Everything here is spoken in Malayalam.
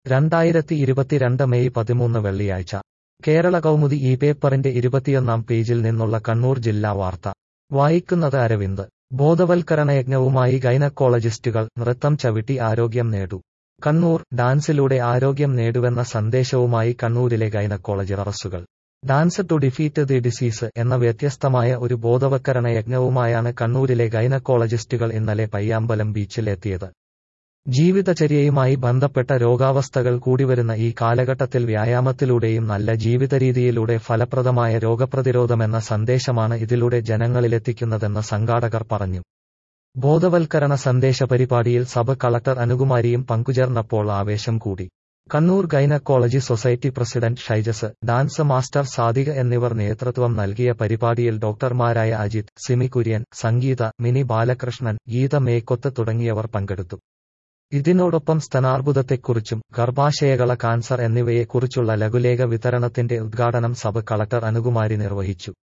രണ്ടായിരത്തി ഇരുപത്തിരണ്ട് മെയ് പതിമൂന്ന് വെള്ളിയാഴ്ച കേരള കൗമുദി ഈ പേപ്പറിന്റെ ഇരുപത്തിയൊന്നാം പേജിൽ നിന്നുള്ള കണ്ണൂർ ജില്ലാ വാർത്ത വായിക്കുന്നത് അരവിന്ദ് ബോധവൽക്കരണ യജ്ഞവുമായി ഗൈനക്കോളജിസ്റ്റുകൾ നൃത്തം ചവിട്ടി ആരോഗ്യം നേടൂ കണ്ണൂർ ഡാൻസിലൂടെ ആരോഗ്യം നേടുവെന്ന സന്ദേശവുമായി കണ്ണൂരിലെ ഗൈനക്കോളജി നർസുകൾ dance to defeat the disease എന്ന വ്യത്യസ്തമായ ഒരു ബോധവൽക്കരണ യജ്ഞവുമായാണ് കണ്ണൂരിലെ ഗൈനക്കോളജിസ്റ്റുകൾ ഇന്നലെ പയ്യാമ്പലം ബീച്ചിൽ എത്തിയത് ജീവിതചര്യയുമായി ബന്ധപ്പെട്ട രോഗാവസ്ഥകൾ കൂടിവരുന്ന ഈ കാലഘട്ടത്തിൽ വ്യായാമത്തിലൂടെയും നല്ല ജീവിതരീതിയിലൂടെ ഫലപ്രദമായ രോഗപ്രതിരോധമെന്ന സന്ദേശമാണ് ഇതിലൂടെ ജനങ്ങളിലെത്തിക്കുന്നതെന്ന് സംഘാടകർ പറഞ്ഞു ബോധവൽക്കരണ സന്ദേശ പരിപാടിയിൽ സബ് കളക്ടർ അനുകുമാരിയും പങ്കുചേർന്നപ്പോൾ ആവേശം കൂടി Kannur gynaecology society president Shaijas dance master Sadika എന്നിവർ നേതൃത്വം നൽകിയ പരിപാടിയിൽ ഡോക്ടർമാരായ അജിത് സിമി കുര്യൻ സംഗീത മിനി ബാലകൃഷ്ണൻ ഗീത മേക്കൊത്ത് തുടങ്ങിയവർ പങ്കെടുത്തു ഇതിനോടൊപ്പം സ്തനാർബുദത്തെക്കുറിച്ചും ഗർഭാശയകള കാൻസർ എന്നിവയെക്കുറിച്ചുള്ള ലഘുലേഖ വിതരണത്തിന്റെ ഉദ്ഘാടനം സബ് കളക്ടർ അനുകുമാരി നിർവഹിച്ചു